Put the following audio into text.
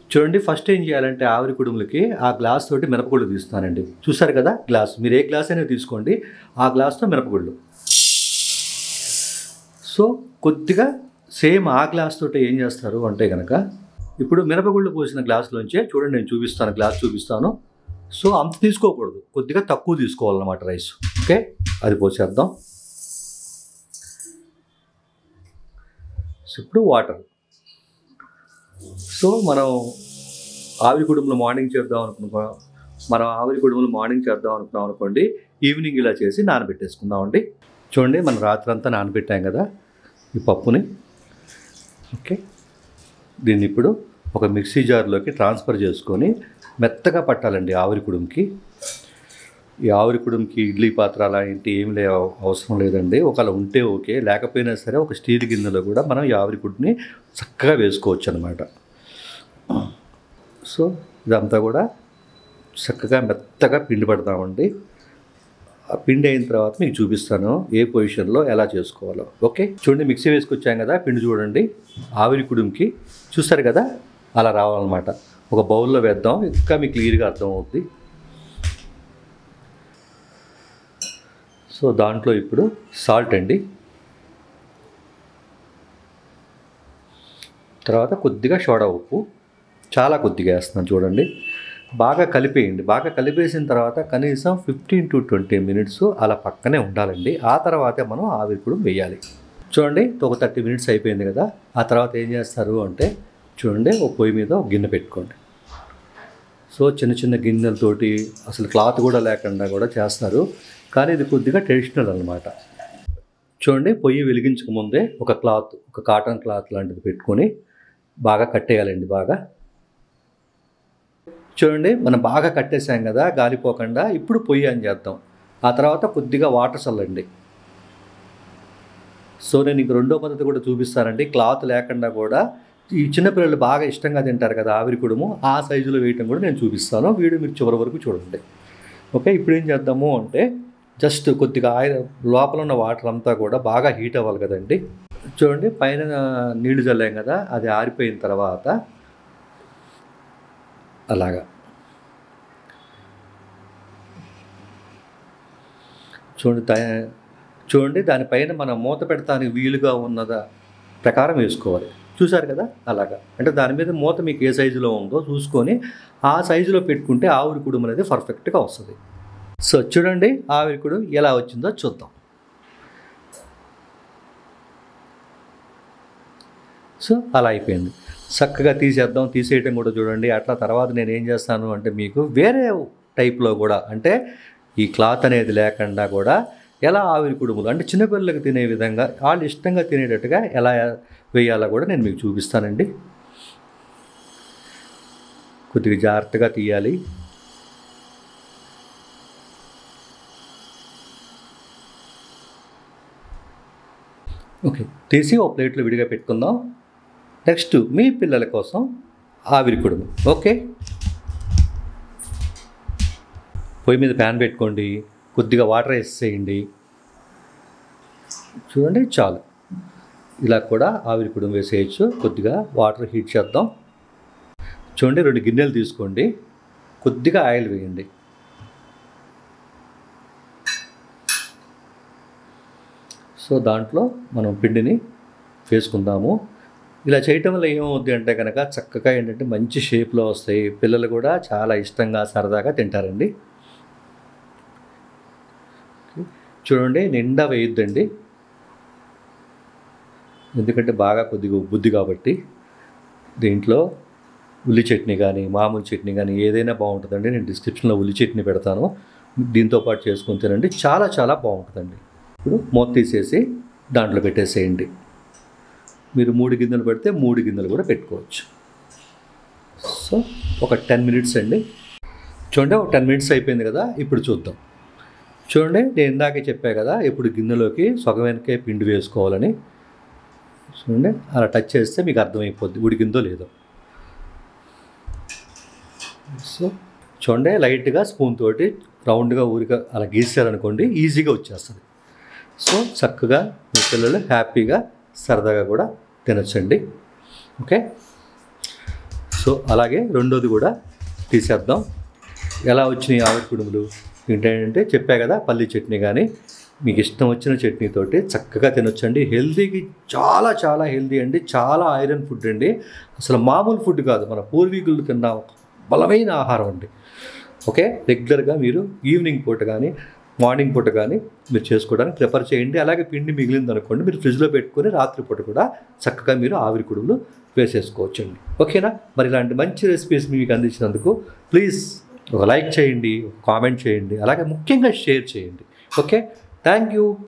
చూడండి ఫస్ట్ ఏం చేయాలంటే ఆవిరి కుడుములకి ఆ గ్లాస్ తోటి మినపగుళ్ళు తీస్తానండి చూసారు కదా గ్లాస్ మీరు ఏ గ్లాస్ అయినా తీసుకోండి ఆ గ్లాస్తో మినపగుళ్ళు సో కొద్దిగా సేమ్ ఆ గ్లాస్ తోటి ఏం చేస్తారు అంటే కనుక ఇప్పుడు మినపగుళ్ళు పోసిన గ్లాసులోంచే చూడండి నేను చూపిస్తాను గ్లాస్ చూపిస్తాను సో అంత తీసుకోకూడదు కొద్దిగా తక్కువ తీసుకోవాలన్నమాట రైస్ ఓకే అది పోసేద్దాం సో ఇప్పుడు వాటర్ సో మనం ఆవిరి కుటుంబంలో మార్నింగ్ చేద్దాం అనుకున్నా మనం ఆవిరి కుటుంబంలో మార్నింగ్ చేద్దాం అనుకున్నాం అనుకోండి ఈవినింగ్ ఇలా చేసి నానబెట్టేసుకుందామండి చూడండి మనం రాత్రి అంతా నానబెట్టాం కదా ఈ పప్పుని ఓకే దీన్ని ఇప్పుడు ఒక మిక్సీ జార్లోకి ట్రాన్స్ఫర్ చేసుకొని మెత్తగా పట్టాలండి ఆవిరి కుడుంకి ఈ ఆవిరి కుడుంకి ఇడ్లీ పాత్ర అలాంటి ఏం లే అవసరం లేదండి ఒకవేళ ఉంటే ఓకే లేకపోయినా సరే ఒక స్టీల్ గిన్నెలో కూడా మనం ఈ ఆవిరి కుడిని చక్కగా వేసుకోవచ్చు అనమాట సో ఇదంతా కూడా చక్కగా మెత్తగా పిండి పడతామండి ఆ పిండి అయిన తర్వాత మీకు చూపిస్తాను ఏ పొజిషన్లో ఎలా చేసుకోవాలో ఓకే చూడండి మిక్సీ వేసుకొచ్చాం కదా పిండి చూడండి ఆవిరి కుడుంకి చూస్తారు కదా అలా రావాలన్నమాట ఒక బౌల్లో వేద్దాం ఇంకా మీకు క్లియర్గా అర్థం అవుద్ది సో దాంట్లో ఇప్పుడు సాల్ట్ అండి తర్వాత కొద్దిగా సోడా ఉప్పు చాలా కొద్దిగా వేస్తున్నాను చూడండి బాగా కలిపేయండి బాగా కలిపేసిన తర్వాత కనీసం ఫిఫ్టీన్ టు ట్వంటీ మినిట్స్ అలా పక్కనే ఉండాలండి ఆ తర్వాతే మనం ఆవిరి కూడా వేయాలి చూడండి ఒక థర్టీ మినిట్స్ అయిపోయింది కదా ఆ తర్వాత ఏం చేస్తారు అంటే చూడండి ఒక పొయ్యి మీద ఒక గిన్నె పెట్టుకోండి సో చిన్న చిన్న గిన్నెలతోటి అసలు క్లాత్ కూడా లేకుండా కూడా చేస్తారు కానీ ఇది కొద్దిగా ట్రెడిషనల్ అనమాట చూడండి పొయ్యి వెలిగించక ముందే ఒక క్లాత్ ఒక కాటన్ క్లాత్ లాంటిది పెట్టుకొని బాగా కట్టేయాలండి బాగా చూడండి మనం బాగా కట్టేసాం కదా గాలిపోకుండా ఇప్పుడు పొయ్యి అని చేద్దాం ఆ తర్వాత కొద్దిగా వాటర్ చల్లండి సో నేను ఇంక రెండో పద్ధతి కూడా చూపిస్తానండి క్లాత్ లేకుండా కూడా ఈ చిన్నపిల్లలు బాగా ఇష్టంగా తింటారు కదా ఆవిరి కుడుము ఆ సైజులో వేయటం కూడా నేను చూపిస్తాను వీడియో మీరు చివరి వరకు చూడండి ఓకే ఇప్పుడు ఏం చేద్దాము అంటే జస్ట్ కొద్దిగా ఆయిల్ లోపల ఉన్న వాటర్ అంతా కూడా బాగా హీట్ అవ్వాలి కదండి చూడండి పైన నీళ్లు చల్లాం కదా అది ఆరిపోయిన తర్వాత అలాగా చూడండి దా- చూడండి దానిపైన మనం మూత పెడతానికి వీలుగా ఉన్నదా ప్రకారం వేసుకోవాలి చూసారు కదా అలాగా అంటే దాని మీద మూత మీకు ఏ సైజులో ఉందో చూసుకొని ఆ సైజులో పెట్టుకుంటే ఆవిరి కుడుము అనేది పర్ఫెక్ట్గా వస్తుంది సో చూడండి ఆవిరి కుడుము ఎలా వచ్చిందో చూద్దాం సో అలా అయిపోయింది చక్కగా తీసేద్దాం తీసేయటం కూడా చూడండి అట్లా తర్వాత నేను ఏం చేస్తాను అంటే మీకు వేరే టైప్లో కూడా అంటే ఈ క్లాత్ అనేది లేకుండా కూడా ఎలా ఆవిరి కుడుములు అంటే చిన్నపిల్లలకు తినే విధంగా వాళ్ళు ఇష్టంగా తినేటట్టుగా ఎలా వేయాలో కూడా నేను మీకు చూపిస్తానండి కొద్దిగా జాగ్రత్తగా తీయాలి ఓకే తీసి ఒక ప్లేట్లో విడిగా పెట్టుకుందాం నెక్స్ట్ మీ పిల్లల కోసం ఆవిరి కుడుము ఓకే పొయ్యి మీద ప్యాన్ పెట్టుకోండి కొద్దిగా వాటర్ వేసేయండి చూడండి చాలు ఇలా కూడా ఆవిరి కుడుము వేసేయచ్చు కొద్దిగా వాటర్ హీట్ చేద్దాం చూడండి రెండు గిన్నెలు తీసుకోండి కొద్దిగా ఆయిల్ వేయండి సో దాంట్లో మనం పిండిని వేసుకుందాము ఇలా చేయటం వల్ల ఏమవుద్ది అంటే కనుక చక్కగా ఏంటంటే మంచి షేప్లో వస్తాయి పిల్లలు కూడా చాలా ఇష్టంగా సరదాగా తింటారండి చూడండి నిండా వేయొద్దండి ఎందుకంటే బాగా కొద్దిగా ఉబ్బుద్ది కాబట్టి దీంట్లో ఉల్లి చట్నీ కానీ మామూలు చట్నీ కానీ ఏదైనా బాగుంటుందండి నేను డిస్క్రిప్షన్లో ఉల్లి చట్నీ పెడతాను దీంతో పాటు చేసుకొని తినండి చాలా చాలా బాగుంటుందండి ఇప్పుడు మూత తీసేసి దాంట్లో పెట్టేసేయండి మీరు మూడు గిన్నెలు పెడితే మూడు గిన్నెలు కూడా పెట్టుకోవచ్చు సో ఒక టెన్ మినిట్స్ అండి చూడండి ఒక టెన్ మినిట్స్ అయిపోయింది కదా ఇప్పుడు చూద్దాం చూడండి నేను ఇందాకే చెప్పా కదా ఇప్పుడు గిన్నెలోకి సగం వెనకే పిండి వేసుకోవాలని చూడండి అలా టచ్ చేస్తే మీకు అర్థమైపోద్ది ఉడికిందో లేదో సో చూడండి లైట్గా స్పూన్ తోటి రౌండ్గా ఊరిగా అలా గీసారనుకోండి ఈజీగా వచ్చేస్తుంది సో చక్కగా మీ పిల్లలు హ్యాపీగా సరదాగా కూడా తినొచ్చండి ఓకే సో అలాగే రెండోది కూడా తీసేద్దాం ఎలా వచ్చినాయి ఆవిరి కుడుములు ఏంటంటే చెప్పా కదా పల్లి చట్నీ కానీ మీకు ఇష్టం వచ్చిన చట్నీతోటి చక్కగా తినొచ్చండి హెల్తీకి చాలా చాలా హెల్తీ అండి చాలా ఐరన్ ఫుడ్ అండి అసలు మామూలు ఫుడ్ కాదు మన పూర్వీకులు తిన్న ఒక బలమైన ఆహారం అండి ఓకే రెగ్యులర్గా మీరు ఈవినింగ్ పూట కానీ మార్నింగ్ పూట కానీ మీరు చేసుకోవడానికి ప్రిఫర్ చేయండి అలాగే పిండి మిగిలింది అనుకోండి మీరు ఫ్రిడ్జ్లో పెట్టుకొని రాత్రి పూట కూడా చక్కగా మీరు ఆవిరి కుడుములు వేసేసుకోవచ్చండి ఓకేనా మరి ఇలాంటి మంచి రెసిపీస్ మీకు అందించినందుకు ప్లీజ్ ఒక లైక్ చేయండి ఒక కామెంట్ చేయండి అలాగే ముఖ్యంగా షేర్ చేయండి ఓకే థ్యాంక్ యూ